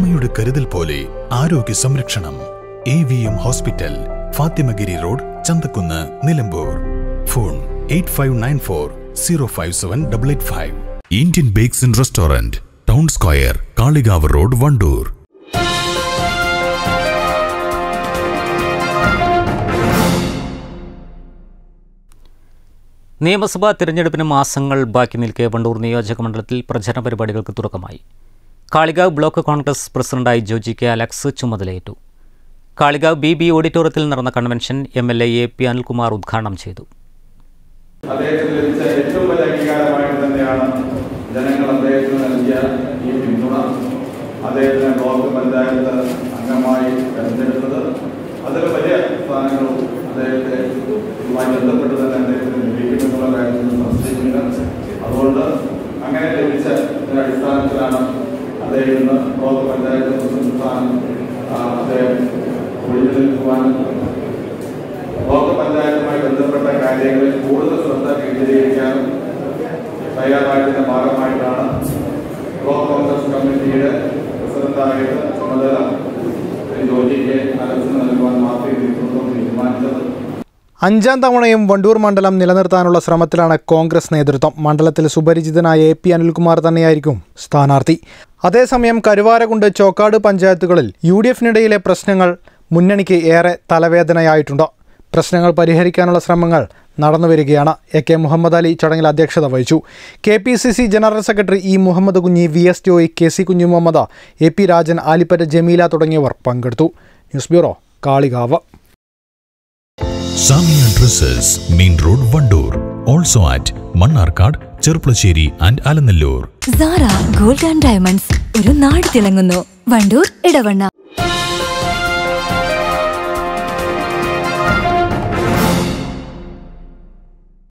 അമ്മയുടെ കരുതൽ പോലെ ആരോഗ്യ സംരക്ഷണം A V M hospital Fathimagiri road Chanthakkunnu Nilambur phone eight five nine four zero five seven double eight five Indian bakes and restaurant town square Kalikavu road Wandoor നിയമസഭാ തിരഞ്ഞെടുപ്പിന് മാസങ്ങൾ ബാക്കി നിൽക്കെ വണ്ടൂർ നിയോജക മണ്ഡലത്തിൽ പ്രചരണ പരിപാടികൾക്ക് തുടക്കമായി കാളികാവ് ബ്ലോക്ക് കോൺഗ്രസ് പ്രസിഡന്റായി ജോജി കെ അലക്സ് ചുമതലയേറ്റു കാളികാവ് ബി ബി ഓഡിറ്റോറിയത്തിൽ നടന്ന convention M L A A P Anilkumar ഉദ്ഘാടനം ചെയ്തു അദ്ദേഹത്തിന് ലഭിച്ച ഏറ്റവും വലിയ അംഗീകാരമായിട്ട് തന്നെയാണ് ജനങ്ങൾ അദ്ദേഹത്തിന് നൽകിയ ഈ പിന്തുണ അദ്ദേഹത്തിനെ ബ്ലോക്ക് പഞ്ചായത്ത് അംഗമായി തെരഞ്ഞെടുത്തത് അതിൽ വലിയ സ്ഥാനങ്ങളും അദ്ദേഹത്തെ ഇതുമായി ബന്ധപ്പെട്ട് തന്നെ അദ്ദേഹത്തിന് ലഭിക്കുമെന്നുള്ള കാര്യത്തിൽ സംശയമില്ല അതുകൊണ്ട് അങ്ങനെ ലഭിച്ച ഒരു അടിസ്ഥാനത്തിലാണ് അദ്ദേഹം ഇന്ന് ബ്ലോക്ക് പഞ്ചായത്ത് പ്രസിഡന്റ് സ്ഥാനം ആ, അദ്ദേഹം ഒഴിഞ്ഞു നിൽക്കുവാനും ബ്ലോക്ക് പഞ്ചായത്തുമായി ബന്ധപ്പെട്ട കാര്യങ്ങളിൽ കൂടുതൽ ശ്രദ്ധ കേന്ദ്രീകരിക്കാനും തയ്യാറാക്കിയതിന്റെ ഭാഗമായിട്ടാണ് ബ്ലോക്ക് കോൺഗ്രസ് കമ്മിറ്റിയുടെ പ്രസിഡന്റായിട്ട് ചുമതല ശ്രീ ജോജി കെ അലക്സിന് നൽകുവാൻ പാർട്ടി നേതൃത്വം തീരുമാനിച്ചത് അഞ്ചാം തവണയും വണ്ടൂർ മണ്ഡലം നിലനിർത്താനുള്ള ശ്രമത്തിലാണ് കോൺഗ്രസ് നേതൃത്വം മണ്ഡലത്തിൽ സുപരിചിതനായ എ പി അനിൽകുമാർ തന്നെയായിരിക്കും സ്ഥാനാർത്ഥി അതേസമയം കരുവാരകുണ്ട് ചോക്കാട് പഞ്ചായത്തുകളിൽ യു ഡി എഫിനിടയിലെ പ്രശ്നങ്ങൾ മുന്നണിക്ക് ഏറെ തലവേദനയായിട്ടുണ്ട് പ്രശ്നങ്ങൾ പരിഹരിക്കാനുള്ള ശ്രമങ്ങൾ നടന്നുവരികയാണ് എ കെ മുഹമ്മദ് അലി ചടങ്ങിൽ അധ്യക്ഷത വഹിച്ചു K P C C general secretary E Muhammad Kunhi V S Joy K C Kunhu Muhammad A P Rajan Alippatta Jameela തുടങ്ങിയവർ പങ്കെടുത്തു news bureau Kalikavu Samiya dresses main road Wandoor also at Mannarkkad Cherpulassery and Alanallur Sara gold and diamonds ഒരു നാട് തിളങ്ങുന്നു വണ്ടൂർ ഇടവണ്ണ